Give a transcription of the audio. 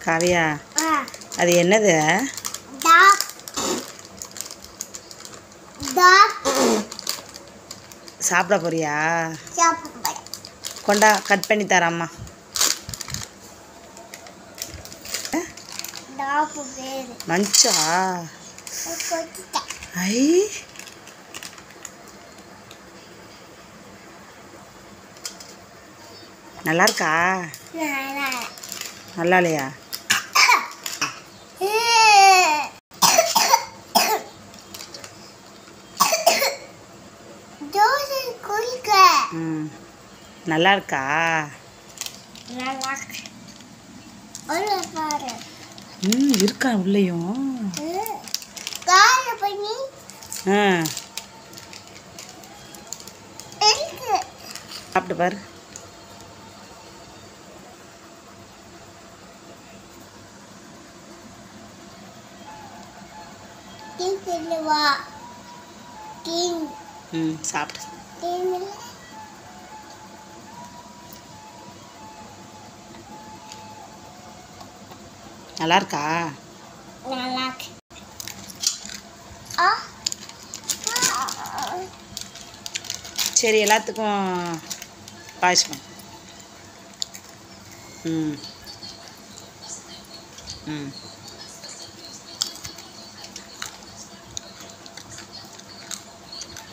காவியா ஆ அது என்னது talk talk சாப்பிட போறியா சாப்பிட கொண்டா கட் பண்ணி தரேம்மா டாக் பேரு மஞ்சா கொத்திட்டேன் ஐ நல்லா இருக்கா நல்லா நல்லா இல்லையா தோசை குளிக்க ம் நல்லா இருக்கா நல்லா ஒரு பாரு ம் இருக்கா உள்ளேயும் கால பண்ணி ஆ இருக்கு சாப்பிட்டு பாரு கிங் வா கிங் ம் சாப்பிடு கிங் நல்லா இருக்கா நல்லா ஆ சரி எல்லாத்துக்கும் பாயசம் பண்ணு. ம் ம்